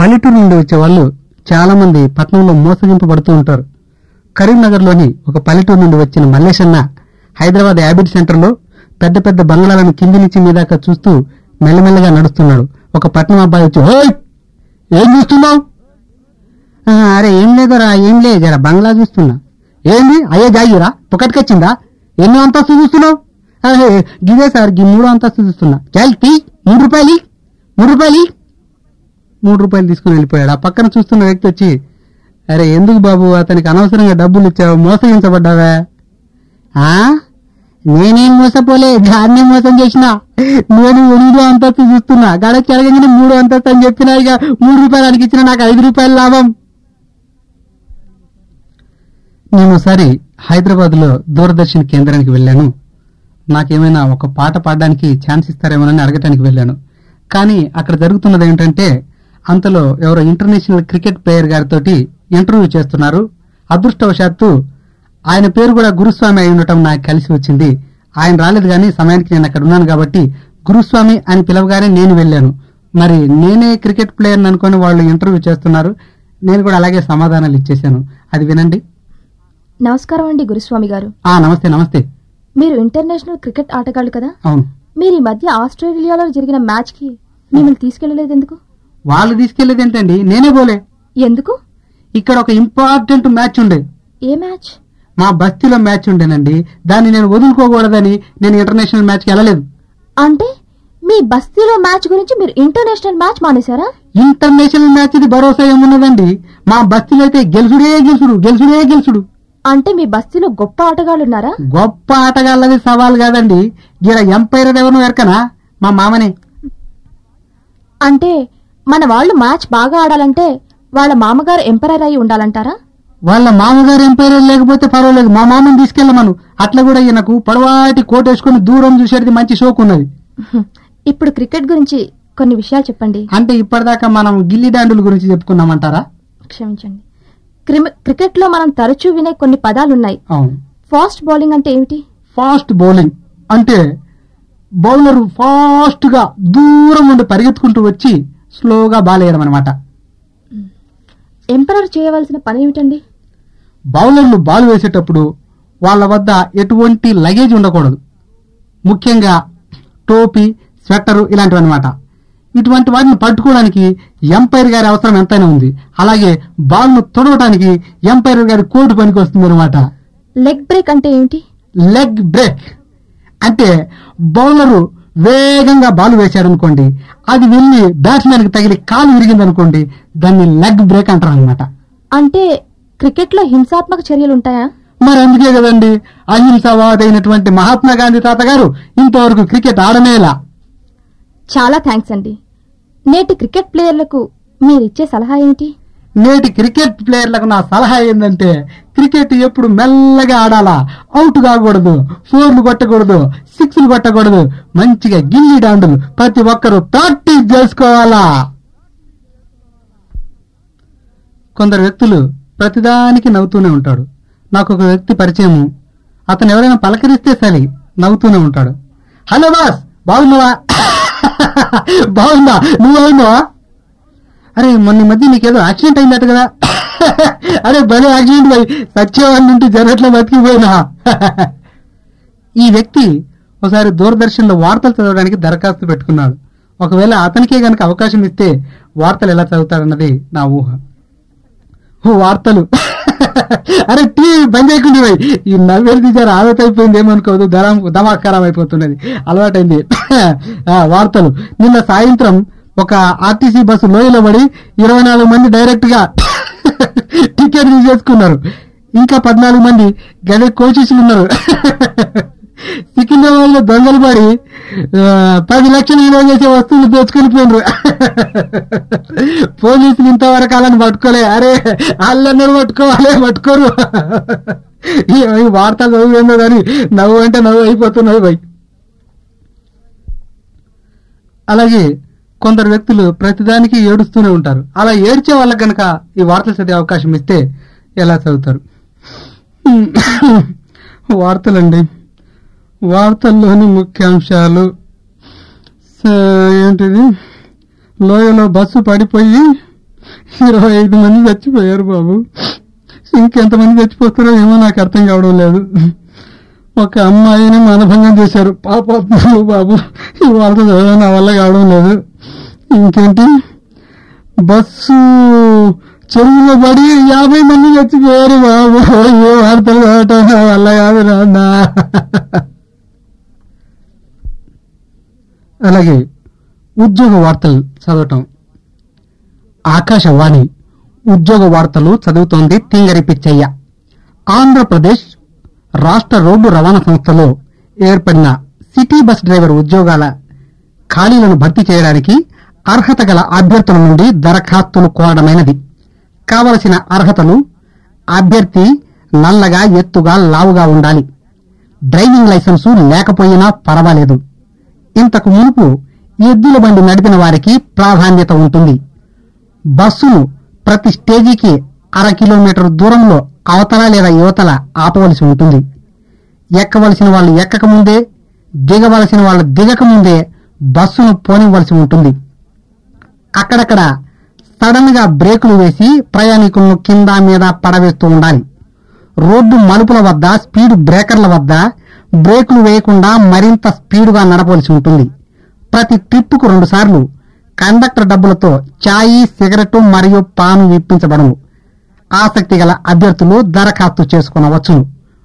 పల్లెటూరు నుండి వచ్చే వాళ్ళు చాలా మంది పట్టణంలో మోసగింపబడుతూ ఉంటారు కరీంనగర్లోని ఒక పల్లెటూరు నుండి వచ్చిన మల్లేశన్న హైదరాబాద్ యాబిడ్ సెంటర్లో పెద్ద పెద్ద బంగ్లాలను కింది నుంచి మీదాకా చూస్తూ మెల్లమెల్లగా నడుస్తున్నాడు ఒక పట్నం అబ్బాయి వచ్చి హోయ్ ఏం చూస్తున్నావు "ఆ, అరే ఏం లేదురా ఏం లేదు జరా బంగ్లా చూస్తున్నా ఏంది అయ్యే జాగిరా పొకటికొచ్చిందా ఎన్నో అంతస్తు చూస్తున్నావు "అరే, గిదే సార్ గి మూడో అంతస్తు చూస్తున్నా చాలు తీ మూడు రూపాయలు ఇయ్యి. మూడు రూపాయలు ఇయ్యి." మూడు రూపాయలు తీసుకుని వెళ్ళిపోయాడు ఆ పక్కన చూస్తున్న వ్యక్తి వచ్చి అరే ఎందుకు బాబు అతనికి అనవసరంగా డబ్బులు ఇచ్చావు మోసగించబడ్డావా ఆ నేనేం మోసపోలే దాన్నే మోసం చేసిన నేను ఎనిమిదో అంతస్తు చూస్తున్నా గడకి ఎరగంగానే మూడో అంతస్తు అని చెప్పినా ఇక మూడు రూపాయలు అడిగి ఇచ్చిన నాకు ఐదు రూపాయలు లాభం నేను ఒకసారి హైదరాబాద్ లో దూరదర్శన్ కేంద్రానికి వెళ్ళాను నాకేమైనా ఒక పాట పాడడానికి ఛాన్స్ ఇస్తారేమోనని అడగటానికి వెళ్ళాను కానీ అక్కడ జరుగుతున్నది ఏంటంటే అంతలో ఎవరో ఇంటర్నేషనల్ క్రికెట్ ప్లేయర్ గారితో ఇంటర్వ్యూ చేస్తున్నారు అదృష్టవశాత్తు ఆయన పేరు కూడా గురుస్వామి అయి ఉండటం నాకు కలిసి వచ్చింది ఆయన రాలేదు కానీ సమయానికి నేను అక్కడ ఉన్నాను కాబట్టి గురుస్వామి అని పిలవగానే నేను వెళ్ళాను మరి నేనే క్రికెట్ ప్లేయర్ అనుకొని వాళ్ళు ఇంటర్వ్యూ చేస్తున్నారు నేను కూడా అలాగే సమాధానాలు ఇచ్చేశాను అది వినండి నమస్కారం అండి గురుస్వామి గారు ఆ నమస్తే నమస్తే మీరు ఇంటర్నేషనల్ క్రికెట్ ఆటగాళ్ళు కదా అవును మీరు ఈ మధ్య ఆస్ట్రేలియాలో జరిగిన మ్యాచ్ కి మిమ్మల్ని తీసుకెళ్లలేదు ఎందుకు వాళ్ళు తీసుకెళ్లేది ఏంటండి నేనే పోలే ఎందుకు ఇక్కడ ఒక ఇంపార్టెంట్ మ్యాచ్ ఉండే ఏ మ్యాచ్ మా బస్తీలో మ్యాచ్ ఉండేనండి దాన్ని నేను వదులుకోకూడదని నేను ఇంటర్నేషనల్ మ్యాచ్కి వెళ్ళలేదు అంటే మీ బస్తీలో మ్యాచ్ గురించి మీరు ఇంటర్నేషనల్ మ్యాచ్ మానేశారా ఇంటర్నేషనల్ మ్యాచ్ ఇది భరోసా ఏమున్నదండి మా బస్తీలో అయితే గెలుసుడే గెలుసుడు గెలుసుడే గెలుసుడు అంటే మీ బస్తీలో గొప్ప ఆటగాళ్ళు ఉన్నారా గొప్ప ఆటగాళ్ళది సవాల్ కాదండి గీడ ఎంపైర్ ఎవరు ఎరకనా మా మామనే అంటే మన వాళ్ళు మ్యాచ్ బాగా ఆడాలంటే వాళ్ళ మామగారు ఎంపరర్ అయి ఉండాలంటారా వాళ్ళ మామగారు ఎంపైర్ లేకపోతే పర్వాలేదు మా మామని తీసుకెళ్ళమను అట్లా కూడా ఈయనకు పొడవాటి కోట్ వేసుకుని దూరం చూసేది మంచి షోక్ ఉన్నది హ్మ్. ఇప్పుడు క్రికెట్ గురించి కొన్ని విషయాలు చెప్పండి అంటే ఇప్పటిదాకా మనం గిల్లి డాండుల గురించి చెప్పుకున్నామంటారా క్షమించండి క్రిమి- క్రికెట్ లో మనం తరచూ వినే కొన్ని పదాలున్నాయి అవును ఫాస్ట్ బౌలింగ్ అంటే ఏమిటి ఫాస్ట్ బౌలింగ్ అంటే బౌలర్ ఫాస్ట్ గా దూరం నుండి పరిగెత్తుకుంటూ వచ్చి స్లోగా బాల్ వేయడం అనమాట ఎంపరర్ చేయవలసిన పని ఏమిటండి బౌలర్లు బాల్ వేసేటప్పుడు వాళ్ళ వద్ద ఎటువంటి లగేజ్ ఉండకూడదు ముఖ్యంగా టోపీ స్వెట్టరు ఇలాంటివి అనమాట ఇటువంటి వాటిని పట్టుకోవడానికి ఎంపైర్ గారి అవసరం ఎంతైనా ఉంది అలాగే బాల్ను తొడవటానికి ఎంపైర్ గారి కోటు పనికి వస్తుంది అనమాట లెగ్ బ్రేక్ అంటే ఏమిటి లెగ్ బ్రేక్ అంటే బౌలరు వేగంగా బాల్ వేశాడు అనుకోండి అది వెళ్ళి బ్యాట్స్మెన్ కి తగిలి కాలు విరిగింది అనుకోండి దాన్ని లెగ్ బ్రేక్ అంటారు అనమాట అంటే క్రికెట్ లో హింసాత్మక చర్యలు ఉంటాయా మరి అందుకే కదండి అహింసవాదైనటువంటి మహాత్మా గాంధీ తాత గారు ఇంతవరకు క్రికెట్ ఆడనేలా చాలా థ్యాంక్స్ అండి నేటి క్రికెట్ ప్లేయర్లకు మీరిచ్చే సలహా ఏమిటి నేటి క్రికెట్ ప్లేయర్లకు నా సలహా ఏంటంటే క్రికెట్ ఎప్పుడు మెల్లగా ఆడాలా అవుట్ కాకూడదు ఫోర్లు కొట్టకూడదు సిక్స్లు కొట్టకూడదు మంచిగా గిల్లి డాండులు ప్రతి ఒక్కరూ ప్రాక్టీస్ చేసుకోవాలా కొందరు వ్యక్తులు ప్రతిదానికి నవ్వుతూనే ఉంటాడు నాకు ఒక వ్యక్తి పరిచయము అతను ఎవరైనా పలకరిస్తే సరి నవ్వుతూనే ఉంటాడు హలో బాస్ బాగున్నావా బాగుందా నువ్వు బాగున్నావా అరే మొన్న ఈ మధ్య నీకేదో యాక్సిడెంట్ అయిందట కదా అరే భలే యాక్సిడెంట్ పోయి సత్యవాళ్ళ నుండి జరగట్లో బతికిపోయినా ఈ వ్యక్తి ఒకసారి దూరదర్శన్లో వార్తలు చదవడానికి దరఖాస్తు పెట్టుకున్నాడు ఒకవేళ అతనికే గనక అవకాశం ఇస్తే వార్తలు ఎలా చదువుతాడన్నది నా ఊహ ఓ వార్తలు అరే టీవీ బంద్ చేయకుండా పోయి ఈ నవ్వేది తీసారు ఆదత అయిపోయింది ఏమనుకోదు దరం దమాక్ ఖరాబ్ అయిపోతున్నది అలవాటైంది ఆ, వార్తలు నిన్న సాయంత్రం ఒక ఆర్టీసీ బస్సు లోయలో పడి ఇరవై నాలుగు మంది డైరెక్ట్ గా టికెట్ తీసేసుకున్నారు ఇంకా పద్నాలుగు మంది గదే కోచెస్లు ఉన్నారు సికింద్రాబాద్ లో దొంగలు పడి ఆ, పది లక్షలు విలువ చేసే వస్తువులు దోచుకొని పోయినరు పోలీసులు ఇంతవరకు అలాని పట్టుకోలే అరే వాళ్ళన్నారు పట్టుకోవాలి పట్టుకోరు ఈ ఈ వార్తలు చదువుతుందో కానీ నవ్వు అంటే నవ్వు అయిపోతున్నది భయ్ అలాగే కొందరు వ్యక్తులు ప్రతిదానికి ఏడుస్తూనే ఉంటారు అలా ఏడ్చే వాళ్ళకి గనక ఈ వార్తలు చదివే అవకాశం ఇస్తే ఎలా చదువుతారు వార్తలండి వార్తల్లోని ముఖ్యాంశాలు స- ఏంటిది లోయలో బస్సు పడిపోయి ఇరవై ఐదు మంది చచ్చిపోయారు బాబు ఇంకెంతమంది చచ్చిపోతారో ఏమో నాకు అర్థం కావడం లేదు ఒక అమ్మాయిని మానభంగం చేశారు పాప బాబు ఇవాళ నా వల్ల కావడం లేదు ఇంకేంటి బస్సు చెరువులో పడి యాభై మంది చచ్చిపోయారు బాబు ఏ వార్తలు చదవటం నా వల్ల కాదు నాన్న అలాగే ఉద్యోగ వార్తలు చదవటం ఆకాశవాణి ఉద్యోగ వార్తలు చదువుతోంది తింగరి పిచ్చయ్య ఆంధ్రప్రదేశ్ రాష్ట్ర రోడ్డు రవాణా సంస్థలో ఏర్పడిన సిటీ బస్ డ్రైవర్ ఉద్యోగాల ఖాళీలను భర్తీ చేయడానికి అర్హత గల అభ్యర్థుల నుండి దరఖాస్తులు కోరడమైనది కావలసిన అర్హతలు అభ్యర్థి నల్లగా ఎత్తుగా లావుగా ఉండాలి డ్రైవింగ్ లైసెన్సు లేకపోయినా పర్వాలేదు ఇంతకు మునుపు ఎద్దుల బండి నడిపిన వారికి ప్రాధాన్యత ఉంటుంది బస్సును ప్రతి స్టేజీకి అర కిలోమీటర్ దూరంలో అవతల లేదా యువతల ఆపవలసి ఉంటుంది ఎక్కవలసిన వాళ్ళు ఎక్కక ముందే దిగవలసిన వాళ్ళు దిగక ముందే బస్సును పోనివ్వలసి ఉంటుంది అక్కడక్కడ సడన్ గా బ్రేకులు వేసి ప్రయాణికులను కింద మీద పడవేస్తూ ఉండాలి రోడ్డు మలుపుల వద్ద స్పీడ్ బ్రేకర్ల వద్ద బ్రేకులు వేయకుండా మరింత స్పీడుగా నడపవలసి ఉంటుంది ప్రతి ట్రిప్పుకు రెండు సార్లు కండక్టర్ డబ్బులతో చాయి సిగరెట్ మరియు పాను ఇప్పించబడను ఆసక్తి గల అభ్యర్థులు దరఖాస్తు చేసుకునవచ్చును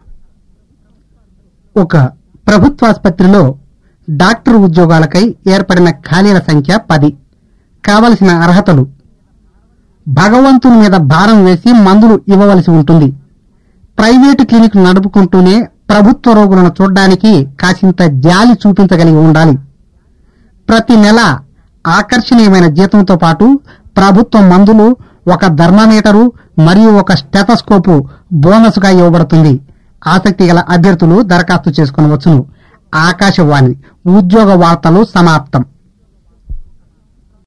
ఒక ప్రభుత్వాసుపత్రిలో డాక్టర్ ఉద్యోగాలకై ఏర్పడిన ఖాళీల సంఖ్య పది కావలసిన అర్హతలు భగవంతుని మీద భారం వేసి మందులు ఇవ్వవలసి ఉంటుంది ప్రైవేటు క్లినిక్ నడుపుకుంటూనే ప్రభుత్వ రోగులను చూడ్డానికి కాసింత జాలి చూపించగలిగి ఉండాలి ప్రతి నెల ఆకర్షణీయమైన జీతంతో పాటు ప్రభుత్వ మందులు ఒక థర్మామీటరు మరియు ఒక స్టెతస్కోపు బోనస్గా ఇవ్వబడుతుంది ఆసక్తి గల అభ్యర్థులు దరఖాస్తు చేసుకునవచ్చును ఆకాశవాణి ఉద్యోగ వార్తలు సమాప్తం